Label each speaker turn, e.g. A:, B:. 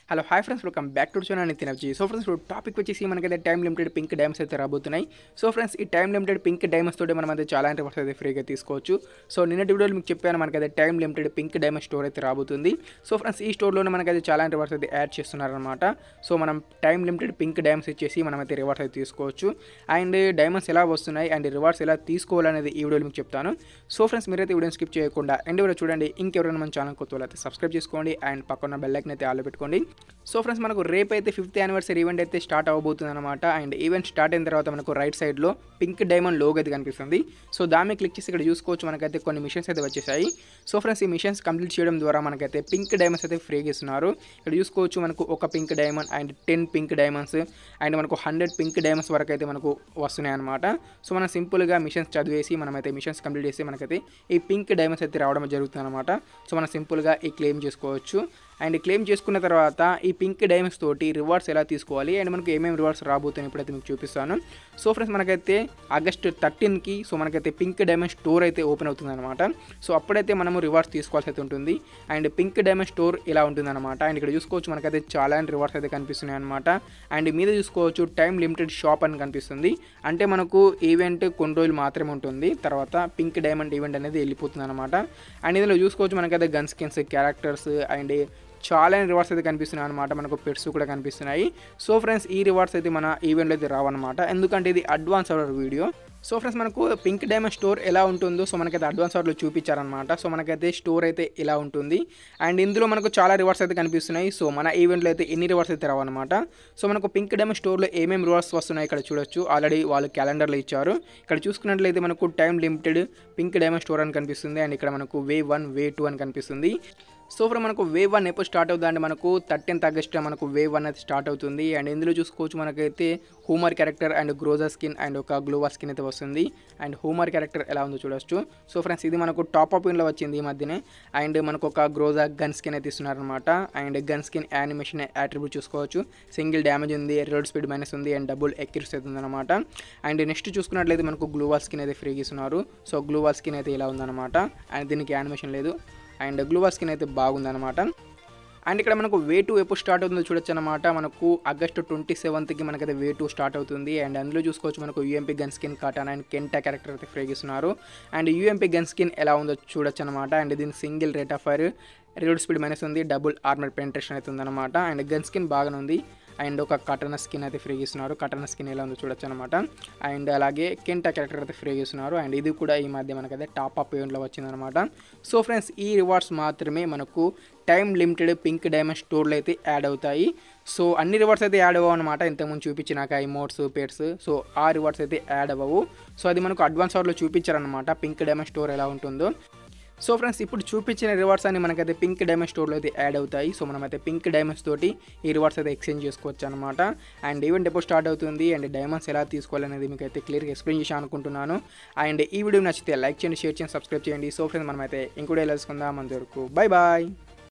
A: hello hi friends welcome back to channel Nitin FG so friends ఇప్పుడు topic వచ్చేసి మనకైతే time limited pink diamonds అయితే రాబోతున్నాయి సో ఫ్రెండ్స్ ఈ టైం లిమిటెడ్ పింక్ డైమండ్స్ తోటి మనం అయితే చాలా రివర్స్ అయితే ఫ్రీగా తీసుకోవచ్చు సో నిన్నటి వీడియోలో మీకు చెప్పాను మనకైతే time limited pink diamond store అయితే రాబోతుంది సో ఫ్రెండ్స్ ఈ స్టోర్లోనే మనకైతే చాలా రివర్స్ అయితే యాడ్ చేస్తున్నారనమాట సో మనం టైం లిమిటెడ్ పింక్ డైమండ్స్ ఇచ్చేసి మనం అయితే రివర్స్ అయితే తీసుకోవచ్చు అండ్ డైమండ్స్ ఎలా వస్తున్నాయి అండ్ రివార్డ్స్ ఎలా తీసుకోవాలనేది ఈ వీడియోలో మీకు చెప్తాను సో ఫ్రెండ్స్ మీరైతే వీడియోని స్కిప్ చేయకుండా ఎండ్ వీడియో చూడండి ఇంకెవరైనా మన ఛానల్ కొత్త అయితే సబ్స్క్రైబ్ చేసుకోండి అండ్ పక్కన బెల్ ఐకన్ అయితే ఆలో పెట్టుకోండి సో ఫ్రెండ్స్ మనకు రేపు అయితే ఫిఫ్త్ యానివర్సరీ ఈవెంట్ అయితే స్టార్ట్ అవబోతుంది అనమాట అండ్ ఈవెంట్ స్టార్ట్ అయిన తర్వాత మనకు రైట్ సైడ్లో పింక్ డైమండ్ లోగో అయితే కనిపిస్తుంది సో దాన్ని క్లిక్ చేసి ఇక్కడ చూసుకోవచ్చు మనకైతే కొన్ని మిషన్స్ అయితే వచ్చేసాయి సో ఫ్రెండ్స్ ఈ మిషన్స్ కంప్లీట్ చేయడం ద్వారా మనకైతే పింక్ డైమండ్స్ అయితే ఫ్రీగా ఇస్తున్నారు ఇక్కడ చూసుకోవచ్చు మనకు ఒక pink diamond and ten pink diamonds and మనకు హండ్రెడ్ పింక్ డైమండ్స్ వరకు అయితే మనకు వస్తున్నాయి అనమాట సో మనం సింపుల్గా మిషన్స్ చదివేసి మనమైతే మిషన్స్ కంప్లీట్ చేసి మనకైతే ఈ పింక్ డైమండ్స్ అయితే రావడం జరుగుతుంది అనమాట సో మనం సింపుల్గా ఈ క్లెయిమ్ చేసుకోవచ్చు అండ్ క్లెయిమ్ చేసుకున్న తర్వాత ఈ పింక్ డైమండ్స్ తోటి రివార్డ్స్ ఎలా తీసుకోవాలి అండ్ మనకు ఏమేమి రివార్డ్స్ రాబోతున్నాయి ఇప్పుడైతే మీకు చూపిస్తాను సో ఫ్రెండ్స్ మనకైతే ఆగస్ట్ థర్టీన్కి సో మనకైతే పింక్ డైమండ్ స్టోర్ అయితే ఓపెన్ అవుతుంది అనమాట సో అప్పుడైతే మనము రివార్డ్స్ తీసుకోవాల్సి అయితే ఉంటుంది అండ్ పింక్ డైమండ్ స్టోర్ ఇలా ఉంటుంది అనమాట అండ్ ఇక్కడ చూసుకోవచ్చు మనకైతే చాలా రివార్డ్స్ అయితే కనిపిస్తున్నాయి అనమాట అండ్ మీద చూసుకోవచ్చు టైం లిమిటెడ్ షాప్ అని కనిపిస్తుంది అంటే మనకు ఈవెంట్ కొన్ని రోజులు మాత్రమే ఉంటుంది తర్వాత పింక్ డైమండ్ ఈవెంట్ అనేది వెళ్ళిపోతుంది అనమాట అండ్ ఇందులో చూసుకోవచ్చు మనకైతే గన్ స్కిన్స్ క్యారెక్టర్స్ అండ్ చాలా రివార్డ్స్ అయితే కనిపిస్తున్నాయి అనమాట మనకు పెట్స్ కూడా కనిపిస్తున్నాయి సో ఫ్రెండ్స్ ఈ రివార్డ్స్ అయితే మన ఈవెంట్లో అయితే రావన్నమాట ఎందుకంటే ఇది advance our video so friends మనకు పింక్ డైమండ్ స్టోర్ ఎలా ఉంటుందో సో మనకైతే అడ్వాన్స్ అవర్లో చూపించారనమాట సో మనకైతే స్టోర్ అయితే ఇలా ఉంటుంది అండ్ ఇందులో మనకు చాలా రివార్డ్స్ అయితే కనిపిస్తున్నాయి సో మన ఈవెంట్లో అయితే ఎన్ని రివార్డ్స్ అయితే రావన్నమాట సో మనకు పింక్ డైమండ్ స్టోర్లో ఏమేమి రివార్డ్స్ వస్తున్నాయి ఇక్కడ చూడొచ్చు ఆల్రెడీ వాళ్ళు క్యాలెండర్లో ఇచ్చారు ఇక్కడ చూసుకున్నట్లయితే మనకు time limited pink diamond store అని కనిపిస్తుంది అండ్ ఇక్కడ మనకు వే వన్ వే టూ అని కనిపిస్తుంది సో ఫ్రెండ్ మనకు వే వన్ ఎప్పుడు స్టార్ట్ అవుతుంది అంటే మనకు థర్టీన్త్ ఆగస్ట్ మనకు వే వన్ అయితే స్టార్ట్ అవుతుంది అండ్ ఇందులో చూసుకోవచ్చు మనకైతే హూమర్ character and Groza skin and ఒక గ్లోవా స్కిన్ అయితే వస్తుంది అండ్ హూమర్ క్యారెక్టర్ ఎలా ఉందో చూడొచ్చు సో ఫ్రెండ్స్ ఇది మనకు టాప్ అప్ ఇంట్లో వచ్చింది ఈ మధ్యనే అండ్ మనకు ఒక గ్రోజా గన్ స్కిన్ అయితే ఇస్తున్నారనమాట and gun skin animation attribute చూసుకోవచ్చు సింగిల్ డ్యామేజ్ ఉంది రోడ్ స్పీడ్ మైనస్ ఉంది అండ్ డబుల్ ఎక్యూరసీ అయితే ఉందన్నమాట అండ్ నెక్స్ట్ చూసుకున్నట్లయితే మనకు గ్లూవాల్ స్కిన్ అయితే ఫ్రీగా ఇస్తున్నారు సో గ్లూవాల్ స్కిన్ అయితే ఇలా ఉందన్నమాట అండ్ దీనికి యానిమేషన్ లేదు అండ్ గ్లూవాల్ స్కిన్ అయితే బాగుందన్నమాట అండ్ ఇక్కడ మనకు వే టూ ఎప్పుడు స్టార్ట్ అవుతుందో చూడొచ్చు అనమాట మనకు ఆగస్టు ట్వంటీ సెవెంత్కి మనకైతే వే టూ స్టార్ట్ అవుతుంది అండ్ అందులో చూసుకోవచ్చు మనకు యూఎంపీ గన్ స్కిన్ కాటాన్ అండ్ కెంటా క్యారెక్టర్ అయితే ఫ్రీగా ఇస్తున్నారు అండ్ యూఎంపీ గన్ స్కిన్ ఎలా ఉందో చూడొచ్చు అనమాట అండ్ దీని single rate of fire read speed minus ఉంది డబుల్ ఆర్మర్ పెంట్రేషన్ అయితే ఉందన్నమాట అండ్ గన్ స్కిన్ బాగానే ఉంది అండ్ ఒక కటన స్కిన్ అయితే ఫ్రీగా ఇస్తున్నారు కటన స్కిన్ ఎలా ఉందో చూడొచ్చు అనమాట అండ్ అలాగే కెంటా క్యారెక్టర్ అయితే ఫ్రీగా ఇస్తున్నారు అండ్ ఇది కూడా ఈ మధ్య మనకైతే టాప్ అప్ ఈవెంట్లో వచ్చిందనమాట సో ఫ్రెండ్స్ ఈ రివార్డ్స్ మాత్రమే మనకు టైం లిమిటెడ్ పింక్ డైమండ్ స్టోర్లో అయితే యాడ్ అవుతాయి సో అన్ని రివార్డ్స్ అయితే యాడ్ అవ్వవు అనమాట ఇంతకుముందు చూపించినాక ఇమోట్స్ పేర్స్ సో ఆ రివార్డ్స్ అయితే యాడ్ అవ్వవు సో అది మనకు అడ్వాన్స్ అవర్లో చూపించారనమాట పింక్ డైమండ్ స్టోర్ ఎలా ఉంటుందో సో ఫ్రెండ్స్ ఇప్పుడు చూపించిన రివార్డ్స్ అన్ని మనకైతే పింక్ డైమండ్ స్టోర్లో అయితే యాడ్ అవుతాయి సో మనమైతే పింక్ డైమండ్స్ తోటి ఈ రివార్డ్స్ అయితే ఎక్స్చేంజ్ చేసుకోవచ్చు అనమాట అండ్ ఈవెంట్ ఎప్పుడు స్టార్ట్ అవుతుంది అండ్ డైమండ్స్ ఎలా తీసుకోవాలనేది మీకు అయితే క్లియర్గా ఎక్స్ప్లెయిన్ చేసి అనుకుంటున్నాను అండ్ ఈ వీడియో నచ్చితే లైక్ చేయండి షేర్ చేయండి సబ్స్క్రైబ్ చేయండి సో ఫ్రెండ్స్ మనమైతే ఇంకోటి తెలుసుకుందాం అంతవరకు బై బాయ్